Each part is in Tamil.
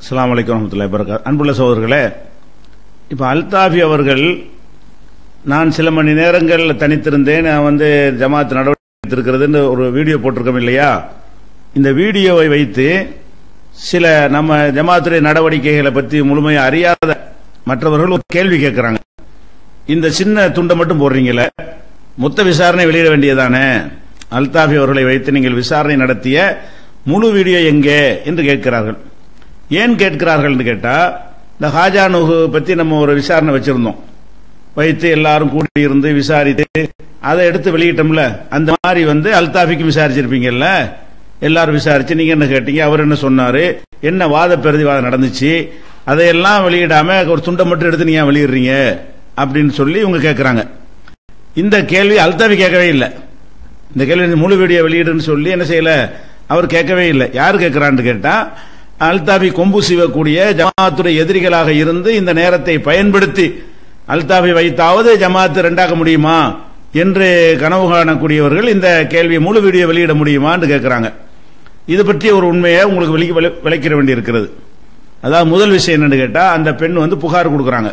அஸ்ஸலாமு அலைக்கும் வரமத்துல்லாஹி வரகாத் அன்புள்ள சகோதரர்களே இப்போ அல்தாஃபி அவர்கள் நான் சில மணி நேரங்களில் தனித்திருந்தேன் நான் வந்து ஜமாத் நடவடிக்கை எடுத்திருக்கிறதுன்னு ஒரு வீடியோ போட்டிருக்கோம் இல்லையா இந்த வீடியோவை வைத்து சில நம்ம ஜமாத்துடைய நடவடிக்கைகளை பற்றி முழுமையாக அறியாத மற்றவர்கள் ஒரு கேள்வி கேட்கிறாங்க இந்த சின்ன துண்டை மட்டும் போடுறீங்களே மொத்த விசாரணை வெளியிட வேண்டியதானே அல்தாஃபி அவர்களை வைத்து நீங்கள் விசாரணை நடத்திய முழு வீடியோ எங்கே என்று கேட்கிறார்கள் ஏன் கேட்கிறார்கள் என்று கேட்டா இந்த ஹாஜா நுகு பத்தி நம்ம ஒரு விசாரணை வச்சிருந்தோம் வைத்து எல்லாரும் கூடி இருந்து விசாரித்து அதை எடுத்து வெளியிட்டோம்ல அந்த மாதிரி வந்து அல்தாஃபிக்கு விசாரிச்சிருப்பீங்கல்ல எல்லாரும் விசாரிச்சு நீங்க என்ன கேட்டீங்க அவர் என்ன சொன்னாரு என்ன வாத பிரதிவாதம் நடந்துச்சு அதையெல்லாம் வெளியிடாம ஒரு துண்டை மட்டும் எடுத்து நீங்க ஏன் வெளியிடுறீங்க அப்படின்னு சொல்லி இவங்க கேட்கறாங்க இந்த கேள்வி அல்தாஃபி கேட்கவே இல்லை இந்த கேள்வி முழு வீடியோ வெளியிடுன்னு சொல்லி என்ன செய்யல அவர் கேட்கவே இல்லை யார் கேட்கிறான்னு கேட்டா அல்தாபி கொம்பு சீவக்கூடிய ஜமாத்துடைய எதிரிகளாக இருந்து இந்த நேரத்தை பயன்படுத்தி அல்தாபி வைத்தாவது ஜமாத்து ரெண்டாக்க முடியுமா என்று கனவு காணக்கூடியவர்கள் இந்த கேள்வியை முழு வீடியோ வெளியிட முடியுமான்னு கேட்கிறாங்க இது பற்றி ஒரு உண்மையை உங்களுக்கு வெளி விளைக்கிற வேண்டி இருக்கிறது அதாவது முதல் விஷயம் என்னன்னு கேட்டா அந்த பெண் வந்து புகார் கொடுக்கறாங்க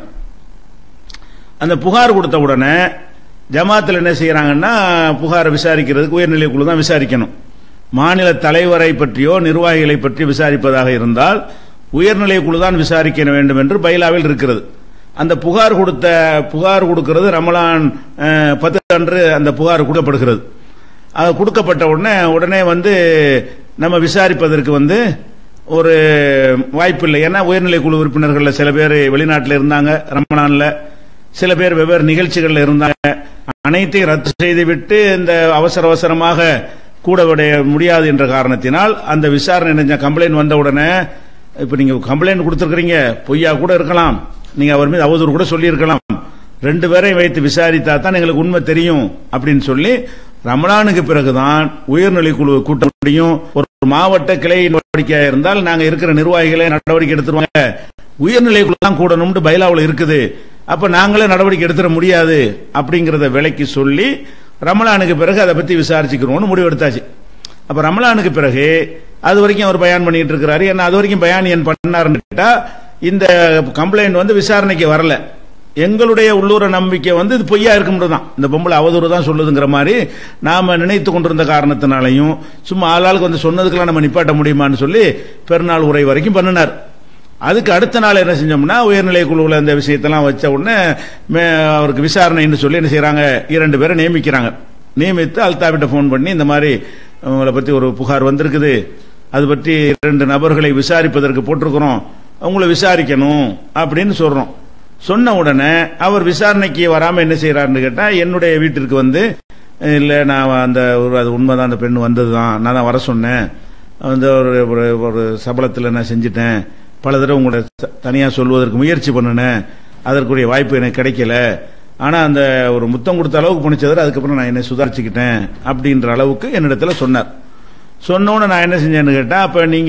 அந்த புகார் கொடுத்த உடனே ஜமாத்தில் என்ன செய்யறாங்கன்னா புகாரை விசாரிக்கிறதுக்கு உயர்நிலை குழு தான் விசாரிக்கணும் மாநில தலைவரை பற்றியோ நிர்வாகிகளை பற்றி விசாரிப்பதாக இருந்தால் உயர்நிலை குழு தான் விசாரிக்க வேண்டும் என்று பைலாவில் இருக்கிறது அந்த புகார் கொடுத்த புகார் கொடுக்கிறது ரமலான் பத்து அன்று அந்த புகார் கொடுக்கப்படுகிறது அது கொடுக்கப்பட்ட உடனே உடனே வந்து நம்ம விசாரிப்பதற்கு வந்து ஒரு வாய்ப்பு இல்லை ஏன்னா உயர்நிலை குழு உறுப்பினர்கள் சில பேர் வெளிநாட்டில் இருந்தாங்க ரமலான்ல சில பேர் வெவ்வேறு நிகழ்ச்சிகள்ல இருந்தாங்க அனைத்தையும் ரத்து செய்துவிட்டு இந்த அவசர அவசரமாக கூட விட முடியாது என்ற காரணத்தினால் அந்த விசாரணை கம்ப்ளைண்ட் வந்த உடனே இப்ப நீங்க கம்ப்ளைண்ட் கொடுத்திருக்கிறீங்க பொய்யா கூட இருக்கலாம் நீங்க அவர் மீது அவதூறு கூட சொல்லி இருக்கலாம் ரெண்டு பேரையும் வைத்து விசாரித்தா தான் எங்களுக்கு உண்மை தெரியும் அப்படின்னு சொல்லி ரமலானுக்கு பிறகுதான் உயர்நிலை குழு கூட்ட முடியும் ஒரு மாவட்ட கிளை நடவடிக்கையா இருந்தால் நாங்க இருக்கிற நிர்வாகிகளை நடவடிக்கை எடுத்துருவாங்க உயர்நிலை குழு தான் கூடணும்னு பைலாவில் இருக்குது அப்ப நாங்களே நடவடிக்கை எடுத்துட முடியாது அப்படிங்கறத விலைக்கு சொல்லி ரமலானுக்கு பிறகு அதை பத்தி விசாரிச்சுக்கிறோம்னு முடிவெடுத்தாச்சு அப்ப ரமலானுக்கு பிறகு அது வரைக்கும் அவர் பயான் பண்ணிட்டு இருக்கிறாரு ஏன்னா அது வரைக்கும் பயான் என் பண்ணாருன்னு கேட்டா இந்த கம்ப்ளைண்ட் வந்து விசாரணைக்கு வரல எங்களுடைய உள்ளூர நம்பிக்கை வந்து இது பொய்யா இருக்கும்ன்றது தான் இந்த பொம்பளை அவதூறு தான் சொல்லுதுங்கிற மாதிரி நாம நினைத்து கொண்டிருந்த காரணத்தினாலையும் சும்மா ஆளாளுக்கு வந்து சொன்னதுக்கெல்லாம் நம்ம நிப்பாட்ட முடியுமான்னு சொல்லி பெருநாள் உரை வரைக்கும் பண்ணினார் அதுக்கு அடுத்த நாள் என்ன செஞ்சோம்னா உயர்நிலை குழுவில் இந்த விஷயத்தெல்லாம் வச்ச உடனே அவருக்கு விசாரணைன்னு சொல்லி என்ன செய்யறாங்க இரண்டு பேரை நியமிக்கிறாங்க நியமித்து அல்தாவிட்ட போன் பண்ணி இந்த மாதிரி உங்களை பத்தி ஒரு புகார் வந்திருக்குது அது பற்றி இரண்டு நபர்களை விசாரிப்பதற்கு போட்டிருக்கிறோம் உங்களை விசாரிக்கணும் அப்படின்னு சொல்றோம் சொன்ன உடனே அவர் விசாரணைக்கு வராம என்ன செய்யறாருன்னு கேட்டா என்னுடைய வீட்டிற்கு வந்து இல்ல நான் அந்த ஒரு அது உண்மைதான் அந்த பெண் வந்ததுதான் நான் தான் வர சொன்னேன் வந்து ஒரு ஒரு சபலத்தில் நான் செஞ்சுட்டேன் பல தடவை உங்களோட தனியா சொல்வதற்கு முயற்சி பண்ணினேன் அதற்குரிய வாய்ப்பு எனக்கு கிடைக்கல ஆனா அந்த ஒரு முத்தம் கொடுத்த அளவுக்கு புனிச்சது அதுக்கப்புறம் நான் என்ன சுதாரிச்சுக்கிட்டேன் அப்படின்ற அளவுக்கு என்னிடத்துல சொன்னார் சொன்னோன்னு நான் என்ன செஞ்சேன்னு கேட்டா அப்ப நீங்க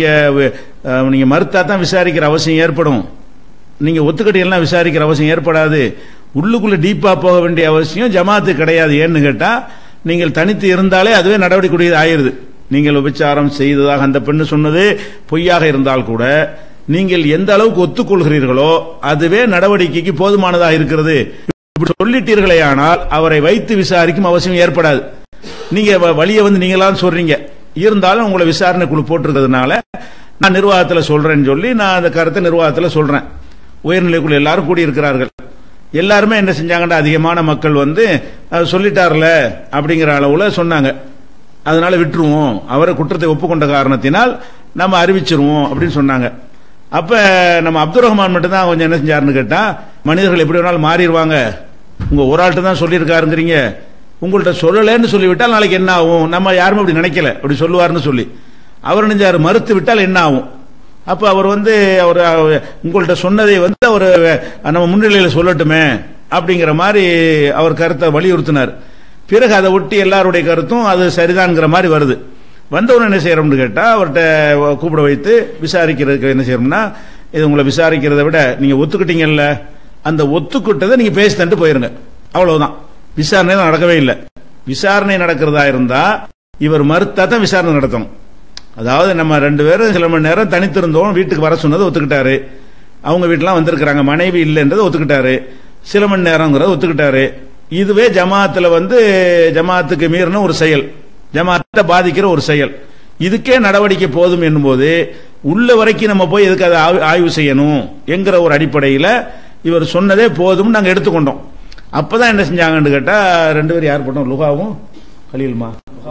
நீங்க மறுத்தா தான் விசாரிக்கிற அவசியம் ஏற்படும் நீங்க ஒத்துக்கட்டியெல்லாம் விசாரிக்கிற அவசியம் ஏற்படாது உள்ளுக்குள்ள டீப்பா போக வேண்டிய அவசியம் ஜமாத்து கிடையாது ஏன்னு கேட்டா நீங்கள் தனித்து இருந்தாலே அதுவே நடவடிக்கை ஆயிருது நீங்கள் விபச்சாரம் செய்ததாக அந்த பெண்ணு சொன்னது பொய்யாக இருந்தால் கூட நீங்கள் எந்த அளவுக்கு ஒத்துக்கொள்கிறீர்களோ அதுவே நடவடிக்கைக்கு போதுமானதாக இருக்கிறது இப்படி சொல்லிட்டீர்களே ஆனால் அவரை வைத்து விசாரிக்கும் அவசியம் ஏற்படாது நீங்க வழிய வந்து நீங்களாம் சொல்றீங்க இருந்தாலும் உங்களை விசாரணை குழு போட்டிருக்கிறதுனால நான் நிர்வாகத்தில் சொல்றேன்னு சொல்லி நான் அந்த கருத்தை நிர்வாகத்தில் சொல்றேன் உயர்நிலை குழு எல்லாரும் கூடி இருக்கிறார்கள் எல்லாருமே என்ன செஞ்சாங்கன்னா அதிகமான மக்கள் வந்து சொல்லிட்டார்ல அப்படிங்கிற அளவுல சொன்னாங்க அதனால விட்டுருவோம் அவரை குற்றத்தை ஒப்புக்கொண்ட காரணத்தினால் நம்ம அறிவிச்சிருவோம் அப்படின்னு சொன்னாங்க அப்ப நம்ம அப்துல் ரஹ்மான் மட்டும் தான் கொஞ்சம் என்ன செஞ்சாருன்னு கேட்டா மனிதர்கள் எப்படி வேணாலும் மாறிடுவாங்க உங்க ஒரு ஆள்கிட்ட தான் சொல்லியிருக்காருங்கிறீங்க உங்கள்ட்ட சொல்லலன்னு சொல்லிவிட்டால் நாளைக்கு என்ன ஆகும் நம்ம யாருமே அப்படி நினைக்கல அப்படி சொல்லுவார்னு சொல்லி அவர் நெஞ்சாரு மறுத்து விட்டால் என்ன ஆகும் அப்ப அவர் வந்து அவர் உங்கள்ட்ட சொன்னதை வந்து அவர் நம்ம முன்னிலையில் சொல்லட்டுமே அப்படிங்கிற மாதிரி அவர் கருத்தை வலியுறுத்தினார் பிறகு அதை ஒட்டி எல்லாருடைய கருத்தும் அது சரிதான்ங்கிற மாதிரி வருது வந்தவன என்ன செய்யறோம்னு கேட்டா அவர்கிட்ட கூப்பிட வைத்து விசாரிக்கிறதுக்கு என்ன செய்யறோம்னா இது உங்களை விசாரிக்கிறத விட நீங்க ஒத்துக்கிட்டீங்கல்ல அந்த ஒத்துக்கிட்டதை நீங்க பேசி தண்டு போயிருங்க அவ்வளவுதான் விசாரணை நடக்கவே இல்லை விசாரணை நடக்கிறதா இருந்தா இவர் மறுத்தா தான் விசாரணை நடத்தணும் அதாவது நம்ம ரெண்டு பேரும் சில மணி நேரம் தனித்திருந்தோம் வீட்டுக்கு வர சொன்னதை ஒத்துக்கிட்டாரு அவங்க வீட்டுலாம் வந்திருக்கிறாங்க மனைவி இல்லைன்றதை ஒத்துக்கிட்டாரு சில மணி நேரங்கிறத ஒத்துக்கிட்டாரு இதுவே ஜமாத்துல வந்து ஜமாத்துக்கு மீறின ஒரு செயல் ஜமாத்தை பாதிக்கிற ஒரு செயல் இதுக்கே நடவடிக்கை போதும் என்னும்போது உள்ள வரைக்கும் நம்ம போய் எதுக்கு அதை ஆய்வு- ஆய்வு செய்யணும் என்கிற ஒரு அடிப்படையில் இவர் சொன்னதே போதும் நாங்கள் எடுத்துக்கொண்டோம் அப்பதான் என்ன செஞ்சாங்கன்னு கேட்டா ரெண்டு பேரும் யார் பண்ணோம் லுகாவும் கலீலுமா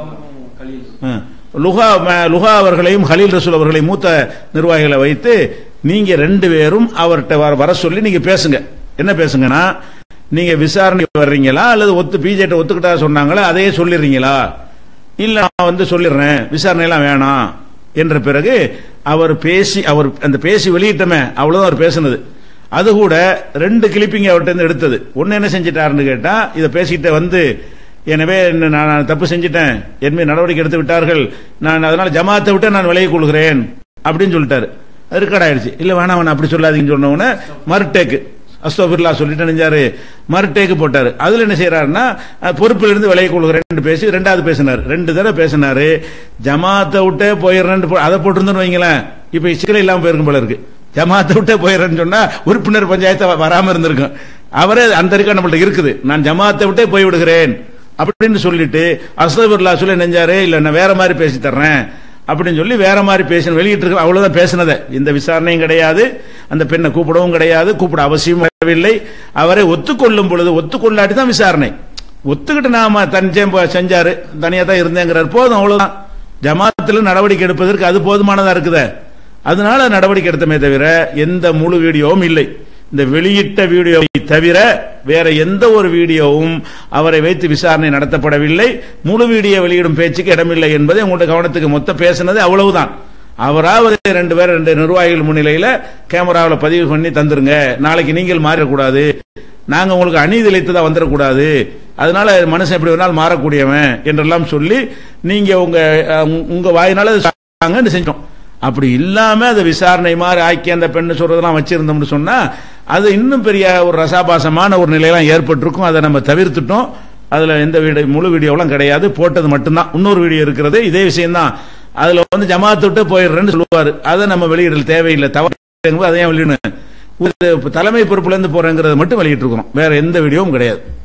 ஆ. லுகா ம- லுகா அவர்களையும் ஹலீல் ரசூல் அவர்களையும் மூத்த நிர்வாகிகளை வைத்து நீங்க ரெண்டு பேரும் அவர்கிட்ட வர வர சொல்லி நீங்க பேசுங்க என்ன பேசுங்கன்னா நீங்க விசாரணை வர்றீங்களா அல்லது ஒத்து பிஜேட்ட ஒத்துக்கிட்டா சொன்னாங்களா அதையே சொல்லிடுறீங்களா இல்ல நான் வந்து சொல்லிடுறேன் விசாரணை எல்லாம் வேணாம் என்ற பிறகு அவர் பேசி அவர் அந்த பேசி வெளியிட்டமே அவ்வளவுதான் அவர் பேசுனது அது கூட ரெண்டு கிளிப்பிங் அவர்கிட்ட இருந்து எடுத்தது ஒன்னு என்ன செஞ்சிட்டாருன்னு கேட்டா இதை பேசிட்டு வந்து எனவே என்ன நான் நான் தப்பு செஞ்சிட்டேன் என் மீது நடவடிக்கை எடுத்து விட்டார்கள் நான் அதனால ஜமாத்தை விட்டு நான் விலகிக் கொள்கிறேன் அப்படின்னு சொல்லிட்டாரு அது ரெக்கார்ட் ஆயிடுச்சு இல்ல வேணாம் வேணாம் அப்படி சொல்லாதீங்கன்னு சொன்ன உடனே மறுடேக்கு அஸ்தோபிர்லா சொல்லிட்டு நினைஞ்சாரு மறுடேக்கு போட்டாரு அதுல என்ன செய்யறாருன்னா அஹ், பொறுப்பிலிருந்து விலகிக் கொள்கிறேன் பேசி ரெண்டாவது பேசினார் ரெண்டு தடவை பேசினாரு ஜமாத்தை விட்டே போயிடுறேன்னு போ- அதை போட்டிருந்தோன்னு வைங்களேன் இப்ப சிக்கல் இல்லாம போயிருக்கும் போல இருக்கு ஜமாத்தை விட்டே போயிடுறேன்னு சொன்னா உறுப்பினர் பஞ்சாயத்து வ- வராம இருந்திருக்கும் அவரே அந்த இருக்க நம்மள்ட்ட இருக்குது நான் ஜமாத்தை விட்டே போய் விடுகிறேன் அப்படின்னு சொல்லிட்டு அஸ்தபிர்லா சொல்லி நெஞ்சாரு இல்ல நான் வேற மாதிரி பேசி தர்றேன் அப்படின்னு சொல்லி வேற மாதிரி பேசணும் வெளியிட்டு இருக்க அவ்வளவுதான் பேசினதை இந்த விசாரணையும் கிடையாது அந்த பெண்ணை கூப்பிடவும் கிடையாது கூப்பிட அவசியம் வரவில்லை அவரை ஒத்துக்கொள்ளும் பொழுது ஒத்துக்கொள்ளாட்டி தான் விசாரணை ஒத்துக்கிட்டு நாம தனிச்சே செஞ்சாரு தனியா தான் இருந்தேங்கிறார் போதும் அவ்வளவுதான் ஜமாத்துல நடவடிக்கை எடுப்பதற்கு அது போதுமானதா இருக்குதே அதனால நடவடிக்கை எடுத்தமே தவிர எந்த முழு வீடியோவும் இல்லை இந்த வெளியிட்ட வீடியோவை தவிர வேற எந்த ஒரு வீடியோவும் அவரை வைத்து விசாரணை நடத்தப்படவில்லை முழு வீடியோ வெளியிடும் பேச்சுக்கு இடமில்லை என்பதை உங்களுடைய கவனத்துக்கு மொத்த பேசினது அவ்வளவுதான் அவராவது ரெண்டு பேர் ரெண்டு நிர்வாகிகள் முன்னிலையில கேமராவில் பதிவு பண்ணி தந்துருங்க நாளைக்கு நீங்கள் மாறக்கூடாது நாங்க உங்களுக்கு அநீதி இழைத்ததா வந்துடக்கூடாது அதனால மனுஷன் எப்படி வேணாலும் மாறக்கூடியவன் என்றெல்லாம் சொல்லி நீங்க உங்க அஹ், உங்க வாயினால அது சாங்கன்னு செஞ்சோம் அப்படி இல்லாம அதை விசாரணை மாதிரி ஆக்கி அந்த பெண்ணு சொல்றதெல்லாம் வச்சிருந்தோம்னு சொன்னா அது இன்னும் பெரிய ஒரு ரசாபாசமான ஒரு நிலையெல்லாம் ஏற்பட்டிருக்கும் அதை நம்ம தவிர்த்துட்டோம் அதுல எந்த வீடியோ முழு வீடியோலாம் கிடையாது போட்டது மட்டும்தான் இன்னொரு வீடியோ இருக்கிறது இதே விஷயம்தான் அதுல வந்து ஜமாத்து விட்டு போயிடுறேன்னு சொல்லுவாரு அதை நம்ம வெளியிடல் தேவையில்லை தவறு அதையும் வெளியிடணும் ஒரு தலைமை பொறுப்புல இருந்து போறேங்கிறத மட்டும் வெளியிட்டு இருக்கிறோம் வேற எந்த வீடியோவும் கிடையாது